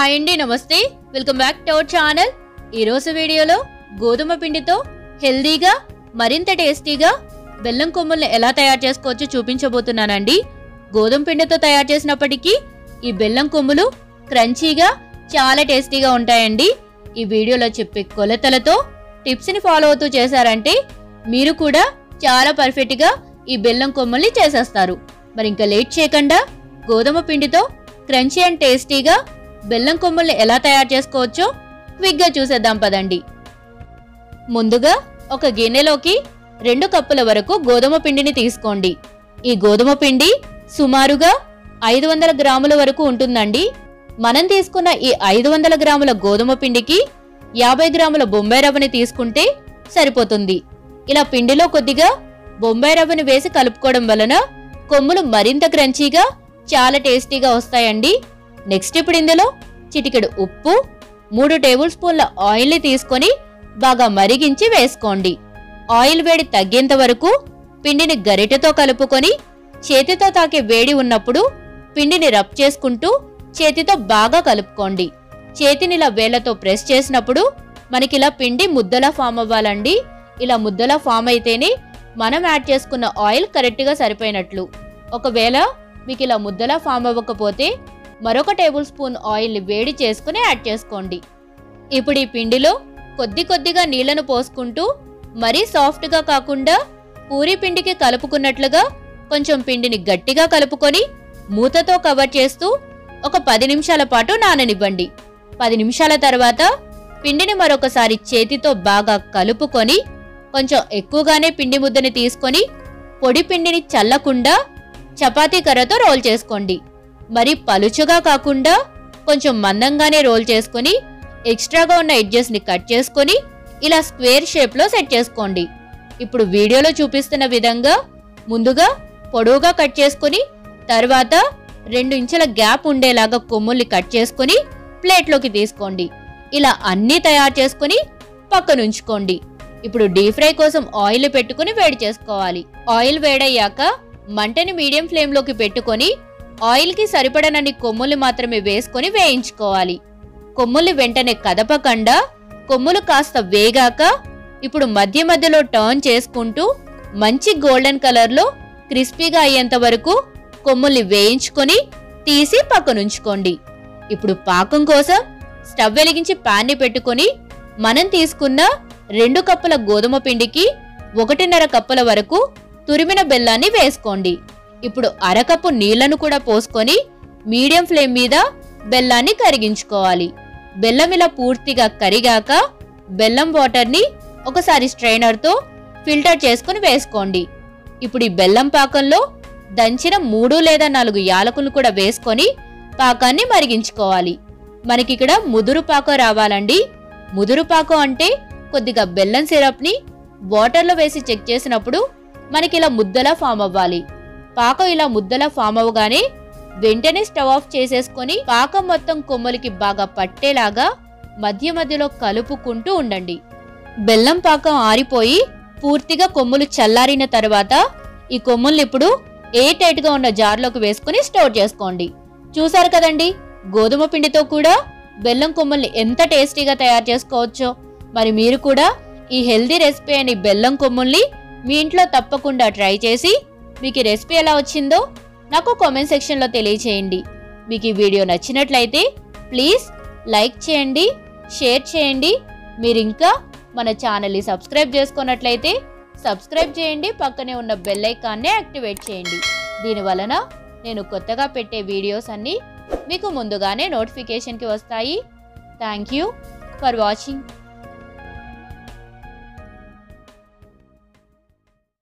hi అండి namaste welcome back to our channel ఈరోజు వీడియోలో గోధుమ పిండితో హెల్దీగా మరింత టేస్టీగా బెల్లం కొమ్ముల్ని ఎలా తయారు చేసుకోవచ్చో చూపించబోతున్నానండి గోధుమ పిండితో తయారు చేసినప్పటికీ ఈ బెల్లం కొమ్ములు క్రంచీగా చాలా టేస్టీగా ఉంటాయండి ఈ వీడియోలో చెప్పే కొలతలతో టిప్స్ని ఫాలో అవుతూ చేశారంటే మీరు కూడా చాలా పర్ఫెక్ట్గా ఈ బెల్లం కొమ్ముల్ని చేసేస్తారు మరి ఇంకా లేట్ చేయకుండా గోధుమ పిండితో క్రంచీ అండ్ టేస్టీగా బెల్లం కొమ్ముల్ని ఎలా తయారు చేసుకోవచ్చో క్విక్గా చూసేద్దాం పదండి ముందుగా ఒక గిన్నెలోకి రెండు కప్పుల వరకు గోధుమ పిండిని తీసుకోండి ఈ గోధుమ పిండి సుమారుగా ఐదు వందల గ్రాముల వరకు ఉంటుందండి మనం తీసుకున్న ఈ ఐదు వందల గ్రాముల గోధుమ పిండికి యాభై గ్రాముల బొంబాయి రవ్వని తీసుకుంటే సరిపోతుంది ఇలా పిండిలో కొద్దిగా బొంబాయి రవ్వని వేసి కలుపుకోవడం వలన కొమ్ములు మరింత క్రంచీగా చాలా టేస్టీగా వస్తాయండి నెక్స్ట్ ఇప్పుడు ఇందులో చిటికెడు ఉప్పు మూడు టేబుల్ స్పూన్ల ఆయిల్ని తీసుకొని బాగా మరిగించి వేసుకోండి ఆయిల్ వేడి తగ్గేంత వరకు పిండిని గరిటెతో కలుపుకొని చేతితో తాకే వేడి ఉన్నప్పుడు పిండిని రబ్ చేసుకుంటూ చేతితో బాగా కలుపుకోండి చేతిని ఇలా వేళ్లతో ప్రెస్ చేసినప్పుడు మనకిలా పిండి ముద్దలా ఫామ్ అవ్వాలండి ఇలా ముద్దలా ఫామ్ అయితేనే మనం యాడ్ చేసుకున్న ఆయిల్ కరెక్ట్గా సరిపోయినట్లు ఒకవేళ మీకు ఇలా ముద్దలా ఫామ్ అవ్వకపోతే మరొక టేబుల్ స్పూన్ ఆయిల్ని వేడి చేసుకుని యాడ్ చేసుకోండి ఇప్పుడు ఈ పిండిలో కొద్ది కొద్దిగా నీళ్లను పోసుకుంటూ మరీ సాఫ్ట్గా కాకుండా పూరి పిండికి కలుపుకున్నట్లుగా కొంచెం పిండిని గట్టిగా కలుపుకొని మూతతో కవర్ చేస్తూ ఒక పది నిమిషాల పాటు నాననివ్వండి పది నిమిషాల తర్వాత పిండిని మరొకసారి చేతితో బాగా కలుపుకొని కొంచెం ఎక్కువగానే పిండి ముద్దని తీసుకొని పొడి పిండిని చల్లకుండా చపాతీ కర్రతో రోల్ చేసుకోండి మరి పలుచగా కాకుండా కొంచెం మందంగానే రోల్ చేసుకొని ఎక్స్ట్రాగా ఉన్న ఎడ్జెస్ని కట్ చేసుకొని ఇలా స్క్వేర్ షేప్లో సెట్ చేసుకోండి ఇప్పుడు వీడియోలో చూపిస్తున్న విధంగా ముందుగా పొడవుగా కట్ చేసుకొని తర్వాత రెండు ఇంచుల గ్యాప్ ఉండేలాగా కొమ్ముల్ని కట్ చేసుకొని ప్లేట్లోకి తీసుకోండి ఇలా అన్నీ తయారు చేసుకొని పక్కనుంచుకోండి ఇప్పుడు డీప్ ఫ్రై కోసం ఆయిల్ పెట్టుకుని వేడి చేసుకోవాలి ఆయిల్ వేడయ్యాక మంటని మీడియం ఫ్లేమ్లోకి పెట్టుకొని ఆయిల్కి సరిపడనన్ని కొమ్ములు మాత్రమే వేసుకొని వేయించుకోవాలి కొమ్ములు వెంటనే కదపకుండా కొమ్ములు కాస్త వేగాక ఇప్పుడు మధ్య మధ్యలో టర్న్ చేసుకుంటూ మంచి గోల్డెన్ కలర్లో క్రిస్పీగా అయ్యేంత వరకు కొమ్ముల్ని వేయించుకొని తీసి పక్కనుంచుకోండి ఇప్పుడు పాకం కోసం స్టవ్ వెలిగించి ప్యాన్ని పెట్టుకొని మనం తీసుకున్న రెండు కప్పుల గోధుమ పిండికి ఒకటిన్నర కప్పుల వరకు తురిమిన బెల్లాన్ని వేసుకోండి ఇప్పుడు అరకప్పు నీళ్లను కూడా పోసుకొని మీడియం ఫ్లేమ్ మీద బెల్లాన్ని కరిగించుకోవాలి బెల్లం ఇలా పూర్తిగా కరిగాక బెల్లం వాటర్ని ఒకసారి స్ట్రైనర్తో ఫిల్టర్ చేసుకుని వేసుకోండి ఇప్పుడు ఈ బెల్లం పాకంలో దంచిన మూడు లేదా నాలుగు యాలకులు కూడా వేసుకొని పాకాన్ని మరిగించుకోవాలి మనకిక్కడ ముదురు పాకం రావాలండి ముదురు పాకం అంటే కొద్దిగా బెల్లం సిరప్ని వాటర్లో వేసి చెక్ చేసినప్పుడు మనకి ఇలా ముద్దలా ఫామ్ అవ్వాలి పాకం ఇలా ముద్దలా ఫామ్ అవ్వగానే వెంటనే స్టవ్ ఆఫ్ చేసేసుకొని పాకం మొత్తం కొమ్మలకి బాగా పట్టేలాగా మధ్య మధ్యలో కలుపుకుంటూ ఉండండి బెల్లం పాకం ఆరిపోయి పూర్తిగా కొమ్ములు చల్లారిన తర్వాత ఈ కొమ్ముల్ని ఇప్పుడు ఏ టైట్ గా ఉన్న జార్లోకి వేసుకుని స్టోర్ చేసుకోండి చూసారు కదండి గోధుమ పిండితో కూడా బెల్లం కొమ్ముల్ని ఎంత టేస్టీగా తయారు చేసుకోవచ్చో మరి మీరు కూడా ఈ హెల్దీ రెసిపీ అయిన బెల్లం కొమ్ముల్ని మీ ఇంట్లో తప్పకుండా ట్రై చేసి మీకు ఈ రెసిపీ ఎలా వచ్చిందో నాకు కామెంట్ సెక్షన్లో తెలియచేయండి మీకు ఈ వీడియో నచ్చినట్లయితే ప్లీజ్ లైక్ చేయండి షేర్ చేయండి మీరు ఇంకా మన ఛానల్ని సబ్స్క్రైబ్ చేసుకున్నట్లయితే సబ్స్క్రైబ్ చేయండి పక్కనే ఉన్న బెల్ ఐకాన్ని యాక్టివేట్ చేయండి దీని వలన నేను కొత్తగా పెట్టే వీడియోస్ అన్నీ మీకు ముందుగానే నోటిఫికేషన్కి వస్తాయి థ్యాంక్ యూ ఫర్ వాచింగ్